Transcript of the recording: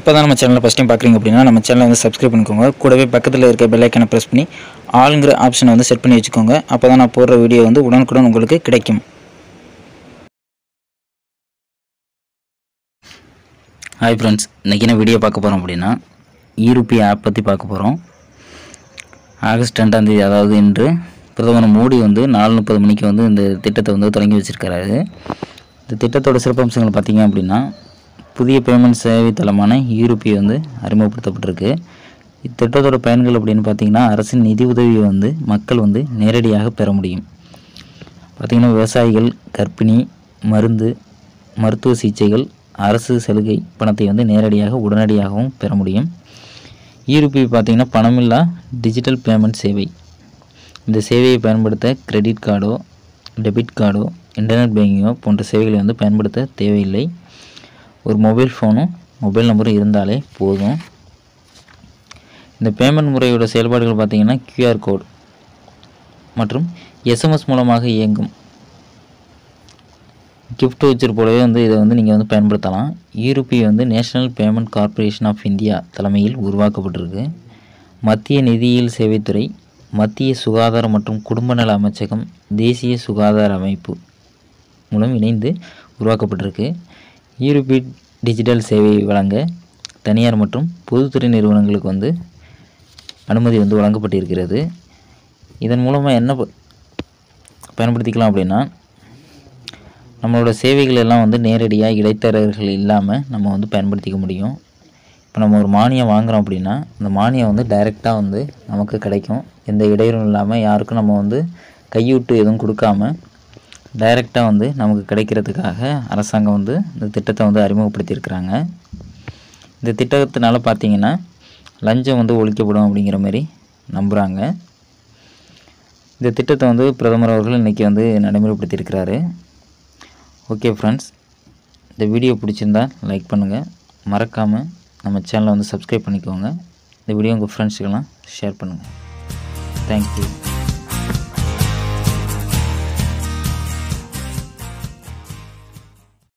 இப்போ தான் நம்ம சேனலை ஃபஸ்ட் டைம் பார்க்குறீங்க அப்படின்னா நம்ம சேனலை வந்து சப்ஸ்கிரைப் பண்ணிக்கோங்க கூடவே பக்கத்தில் இருக்க பெல் ஐக்கனை ப்ரெஸ் பண்ணி ஆளுங்கிற ஆப்ஷனை வந்து செட் பண்ணி வச்சுக்கோங்க அப்போ தான் நான் போடுற வீடியோ வந்து உடனுக்குடன் உங்களுக்கு கிடைக்கும் ஹாய் ஃப்ரெண்ட்ஸ் இன்றைக்கி என்ன வீடியோ பார்க்க போகிறோம் அப்படின்னா ஈருப்பி ஆப் பற்றி பார்க்க போகிறோம் ஆகஸ்ட் ரெண்டாம் தேதி அதாவது இன்று பிரதமர் மோடி வந்து நாலு முப்பது மணிக்கு வந்து இந்த திட்டத்தை வந்து தொடங்கி வச்சிருக்கிறாரு இந்த திட்டத்தோட சிறப்பம்சங்கள் பார்த்தீங்க அப்படின்னா புதிய பேமெண்ட் சேவை தளமான ஈருப்பி வந்து அறிமுகப்படுத்தப்பட்டிருக்கு இத்திட்டத்தோட பயன்கள் அப்படின்னு பார்த்தீங்கன்னா அரசின் நிதி உதவியை வந்து மக்கள் வந்து நேரடியாக பெற முடியும் பார்த்திங்கன்னா விவசாயிகள் கர்ப்பிணி மருந்து மருத்துவ சிகிச்சைகள் அரசு சலுகை பணத்தை வந்து நேரடியாக உடனடியாகவும் பெற முடியும் ஈருப்பி பார்த்திங்கன்னா பணமில்லா டிஜிட்டல் பேமெண்ட் சேவை இந்த சேவையை பயன்படுத்த கிரெடிட் கார்டோ டெபிட் கார்டோ இன்டர்நெட் பேங்கிங்கோ போன்ற சேவைகளை வந்து பயன்படுத்த தேவையில்லை ஒரு மொபைல் ஃபோனும் மொபைல் நம்பரும் இருந்தாலே போதும் இந்த பேமெண்ட் முறையோட செயல்பாடுகள் பார்த்திங்கன்னா QR கோட் மற்றும் எஸ்எம்எஸ் மூலமாக இயங்கும் கிஃப்ட் வச்சர் போலவே வந்து இதை வந்து நீங்கள் வந்து பயன்படுத்தலாம் ஈருப்பி வந்து National Payment Corporation of India தலைமையில் உருவாக்கப்பட்டிருக்கு மத்திய நிதியியல் சேவைத்துறை மத்திய சுகாதார மற்றும் குடும்ப நல அமைச்சகம் தேசிய சுகாதார அமைப்பு மூலம் இணைந்து உருவாக்கப்பட்டிருக்கு ஈருப்பி டிஜிட்டல் சேவையை வழங்க தனியார் மற்றும் பொதுத்துறை நிறுவனங்களுக்கு வந்து அனுமதி வந்து வழங்கப்பட்டிருக்கிறது இதன் மூலமாக என்ன ப- பயன்படுத்திக்கலாம் அப்படின்னா நம்மளோட சேவைகள் எல்லாம் வந்து நேரடியாக இடைத்தரகர்கள் இல்லாமல் நம்ம வந்து பயன்படுத்திக்க முடியும் இப்போ நம்ம ஒரு மானியம் வாங்குறோம் அப்படின்னா அந்த மானியம் வந்து டைரெக்டாக வந்து நமக்கு கிடைக்கும் எந்த இடையூறும் இல்லாமல் யாருக்கும் நம்ம வந்து கையூட்டு எதுவும் கொடுக்காம டைரெக்டாக வந்து நமக்கு கிடைக்கிறதுக்காக அரசாங்கம் வந்து இந்த திட்டத்தை வந்து அறிமுகப்படுத்தியிருக்கிறாங்க இந்த திட்டத்தினால பார்த்தீங்கன்னா லஞ்சம் வந்து ஒழிக்கப்படும் அப்படிங்கிற மாதிரி நம்புகிறாங்க இந்த திட்டத்தை வந்து பிரதமர் அவர்கள் இன்றைக்கி வந்து நடைமுறைப்படுத்தியிருக்கிறாரு ஓகே ஃப்ரெண்ட்ஸ் இந்த வீடியோ பிடிச்சிருந்தா லைக் பண்ணுங்கள் மறக்காமல் நம்ம சேனலை வந்து சப்ஸ்கிரைப் பண்ணிக்கோங்க இந்த வீடியோ உங்கள் ஃப்ரெண்ட்ஸுக்கெல்லாம் ஷேர் பண்ணுங்கள் தேங்க்யூ